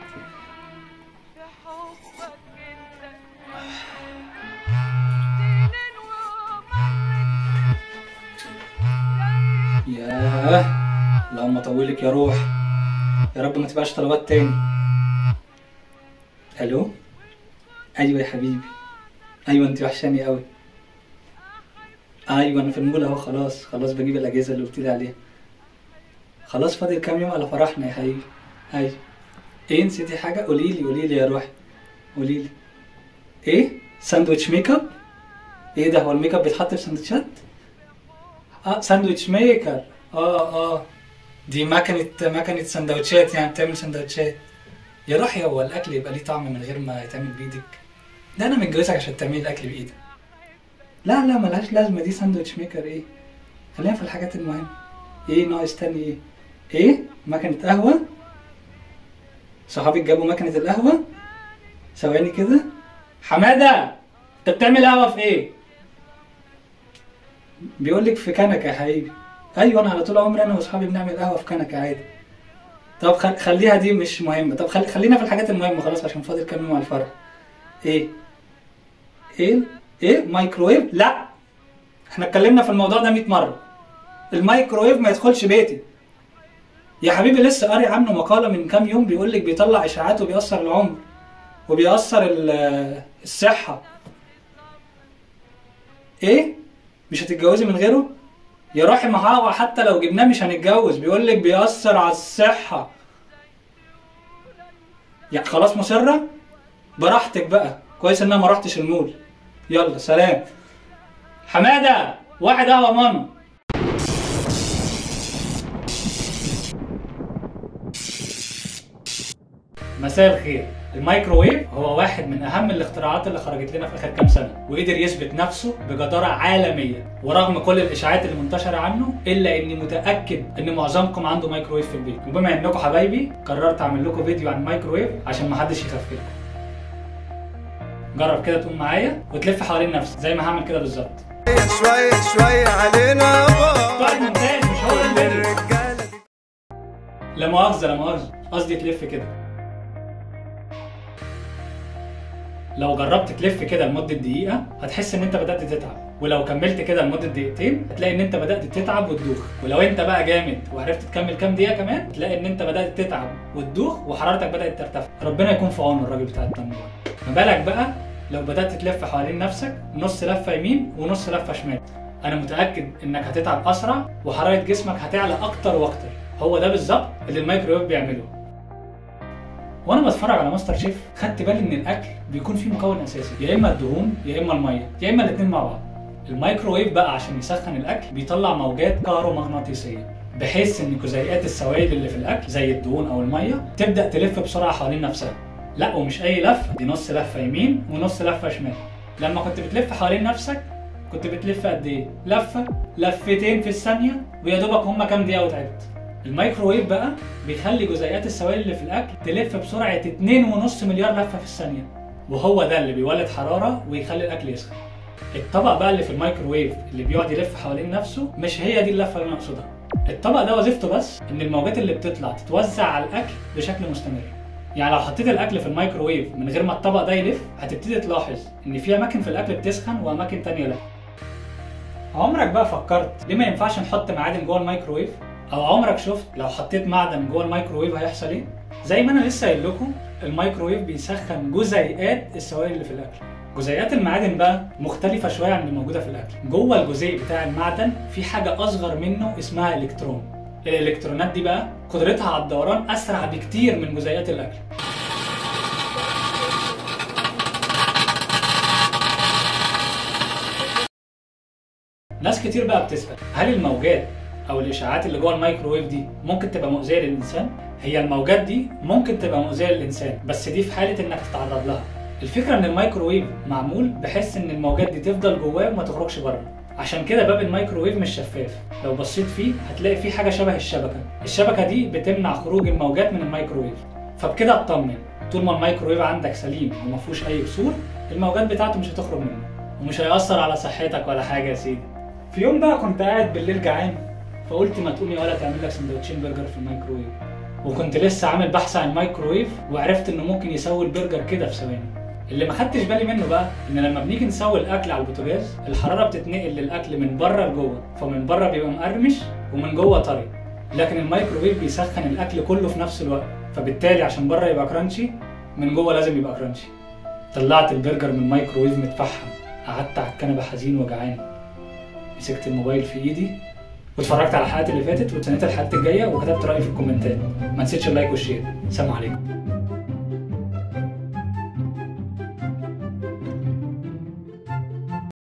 ياه اللهم طولك يا روح يا رب ما تبقاش طلبات تاني الو ايوه يا حبيبي ايوه انت وحشاني قوي ايوه انا في المول اهو خلاص خلاص بجيب الاجهزه اللي قلت لي عليها خلاص فاضل كام يوم على فرحنا يا حبيبي ايوه ايه نسيتي حاجه قولي لي قولي لي يا روحي قولي لي ايه ساندويتش ميك اب ايه ده هو الميك اب بيتحط في سندوتشات اه ساندويتش ميكر اه اه دي مكنة مكنة سندوتشات يعني بتعمل سندوتشات يا روحي هو الأكل يبقى ليه طعم من غير ما يتعمل بإيدك ده أنا متجوزك عشان تعملي الأكل بإيدك لا لا ملهاش لازمة دي ساندوتش ميكر إيه خلينا في الحاجات المهمة إيه ناقص تاني إيه إيه مكنة قهوة صحابك جابوا مكنة القهوة ثواني كده حمادة أنت بتعمل قهوة في إيه؟ بيقول لك في كنكه يا حبيبي ايوه انا على طول عمري انا واصحابي بنعمل قهوه في كنكه عادي طب خل... خليها دي مش مهمه طب خل... خلينا في الحاجات المهمه خلاص عشان فاضل كام يوم على الفرح ايه ايه ايه مايكرويف لا احنا اتكلمنا في الموضوع ده 100 مره المايكرويف ما يدخلش بيتي يا حبيبي لسه قاري عنه مقاله من كام يوم بيقول لك بيطلع اشاعات وبيأثر العمر وبيأثر ال- الصحه ايه مش هتتجوزي من غيره يا روحي ما هو حتى لو جبناه مش هنتجوز بيقول لك بيأثر على الصحة يعني خلاص مصرة براحتك بقى كويس ان انا ما رحتش المول يلا سلام حمادة واحد قهوة ماما مساء الخير الميكروويف هو واحد من اهم الاختراعات اللي خرجت لنا في اخر كام سنه وقدر يثبت نفسه بجداره عالميه ورغم كل الاشاعات اللي منتشره عنه الا اني متاكد ان معظمكم عنده مايكروويف في البيت وبما انكم حبايبي قررت اعمل لكم فيديو عن الميكروويف عشان ما حدش يخفلكم جرب كده تقوم معايا وتلف حوالين نفسك زي ما هعمل كده بالظبط شوية شوية علينا طيب ممتاز مش هو ده الفيديو الرجالة دي لا مؤاخذة لا مؤاخذة قصدي تلف كده لو جربت تلف كده لمدة دقيقة هتحس إن أنت بدأت تتعب ولو كملت كده لمدة دقيقتين هتلاقي إن أنت بدأت تتعب وتدوخ ولو أنت بقى جامد وعرفت تكمل كام دقيقة كمان هتلاقي إن أنت بدأت تتعب وتدوخ وحرارتك بدأت ترتفع ربنا يكون في عون الراجل بتاع التمرين ما بالك بقى لو بدأت تلف حوالين نفسك نص لفة يمين ونص لفة شمال أنا متأكد إنك هتتعب أسرع وحرارة جسمك هتعلى أكتر وأكتر هو ده بالظبط اللي الميكروويف بيعمله وانا بتفرج على ماستر شيف خدت بالي ان الاكل بيكون فيه مكون اساسي يا اما الدهون يا اما الميه يا اما الاثنين مع بعض الميكروويف بقى عشان يسخن الاكل بيطلع موجات كهرومغناطيسيه بحيث ان جزيئات السوائل اللي في الاكل زي الدهون او الميه تبدا تلف بسرعه حوالين نفسها لا ومش اي لفه دي نص لفه يمين ونص لفه شمال لما كنت بتلف حوالين نفسك كنت بتلف قد ايه لفه لفتين في الثانيه ويا دوبك هما كام دقيقه وتعبت الميكروويف بقى بيخلي جزيئات السوائل اللي في الاكل تلف بسرعه 2.5 مليار لفه في الثانيه وهو ده اللي بيولد حراره ويخلي الاكل يسخن الطبق بقى اللي في الميكروويف اللي بيقعد يلف حوالين نفسه مش هي دي اللفه اللي انا اقصدها الطبق ده وظيفته بس ان الموجات اللي بتطلع تتوزع على الاكل بشكل مستمر يعني لو حطيت الاكل في الميكروويف من غير ما الطبق ده يلف هتبتدي تلاحظ ان في اماكن في الاكل بتسخن واماكن تانية لا عمرك بقى فكرت ليه ما ينفعش نحط معادن جوه الميكروويف او عمرك شفت لو حطيت معدن جوه الميكروويف هيحصل ايه زي ما انا لسه قايل لكم الميكروويف بيسخن جزيئات السوائل اللي في الاكل جزيئات المعادن بقى مختلفة شوية عن اللي موجودة في الأكل جوه الجزيء بتاع المعدن في حاجة أصغر منه اسمها إلكترون الإلكترونات دي بقى قدرتها على الدوران أسرع بكتير من جزيئات الأكل ناس كتير بقى بتسأل هل الموجات أو الإشعاعات اللي جوه الميكروويف دي ممكن تبقى مؤذية للإنسان؟ هي الموجات دي ممكن تبقى مؤذية للإنسان بس دي في حالة إنك تتعرض لها الفكرة إن الميكروويف معمول بحيث إن الموجات دي تفضل جواه وما تخرجش بره عشان كده باب الميكروويف مش شفاف لو بصيت فيه هتلاقي فيه حاجة شبه الشبكة الشبكة دي بتمنع خروج الموجات من الميكروويف فبكده اطمن طول ما الميكروويف عندك سليم وما فيهوش أي كسور الموجات بتاعته مش هتخرج منه ومش هيأثر على صحتك ولا حاجة يا سيدي في يوم بقى كنت قاعد بالليل جعان فقلت ما تقومي ولا تعمل لك سندوتشين برجر في الميكروويف وكنت لسه عامل بحث عن الميكروويف وعرفت انه ممكن يسوي البرجر كده في ثواني اللي ما خدتش بالي منه بقى ان لما بنيجي نسوي الاكل على البوتاجاز الحراره بتتنقل للاكل من بره لجوه فمن بره بيبقى مقرمش ومن جوه طري لكن الميكروويف بيسخن الاكل كله في نفس الوقت فبالتالي عشان بره يبقى كرانشي من جوه لازم يبقى كرانشي طلعت البرجر من الميكروويف متفحم قعدت على الكنبه حزين وجعان مسكت الموبايل في ايدي واتفرجت على الحلقات اللي فاتت واستنيت الحلقات الجايه وكتبت رايي في الكومنتات ما نسيتش اللايك والشير سلام عليكم